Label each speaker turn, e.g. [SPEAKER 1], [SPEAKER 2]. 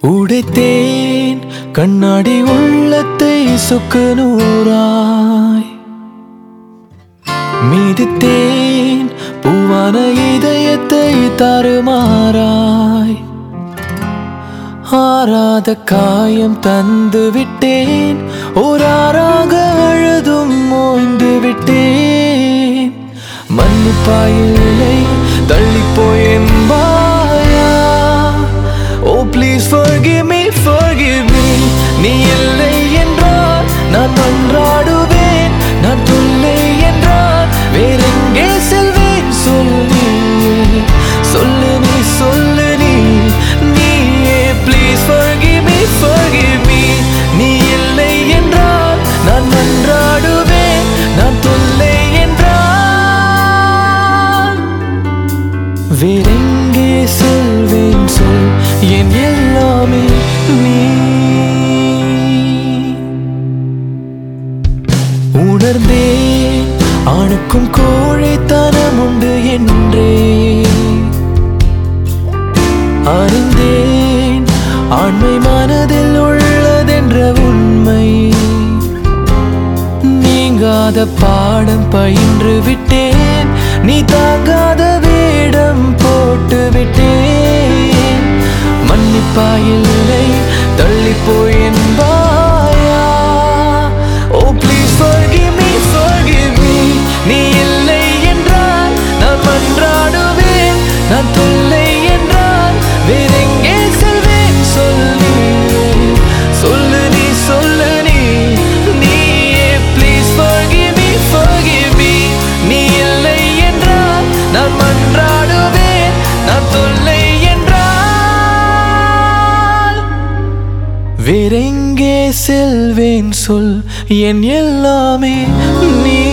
[SPEAKER 1] உடைத்தேன் கண்ணாடி உள்ளத்தை சொக்கு நூறாய் மீதித்தேன் பூவான இதயத்தை தருமாறாய் ஆறாத காயம் தந்து விட்டேன் ஓராறாக அழுதும் ஓய்ந்து விட்டேன் மன்னிப்பாயில்லை தள்ளி போயென்பாயா oh please forgive me forgive me நீ இல்லை என்றால் நான் மன்றாடுவேன் நான் தொல்லை என்றால் வேறெங்கே செல்வேன் சொல் நீயே சொல்லு நீ சொல்லு நீ நீயே please forgive me forgive me நீ இல்லை என்றால் நான் மன்றாடுவேன் நான் தொல்லை என்றால் வேறெங்கே செல்வேன் சொல் என் எல்லாமே நீ உணர்ந்தேன் ஆணுக்கும் கோழைத்தனம் உண்டு என்றே அறிந்தேன் ஆண்மை மனதில் உள்ளதென்ற உண்மை நீங்காத பாடம் பயின்று விட்டேன் நீ தாங்காத வேடம் போட்டு விட்டேன் மன்னிப்பாயில்லை தள்ளி போய் என்பாயா oh please forgive me forgive me நீ இல்லை என்றால் நான் மன்றாடுவேன் நான் தொல்லை என்றால் வேறெங்கே செல்வேன் சொல்லி சொல்லு நீ சொல்லு நீ நீயே please forgive me forgive me நீ இல்லை என்றால் நான் மன்றாடுவேன் நான் தொல்லை என்றால் வேறெங்கே செல்வேன் சொல் என் எல்லாமே நீ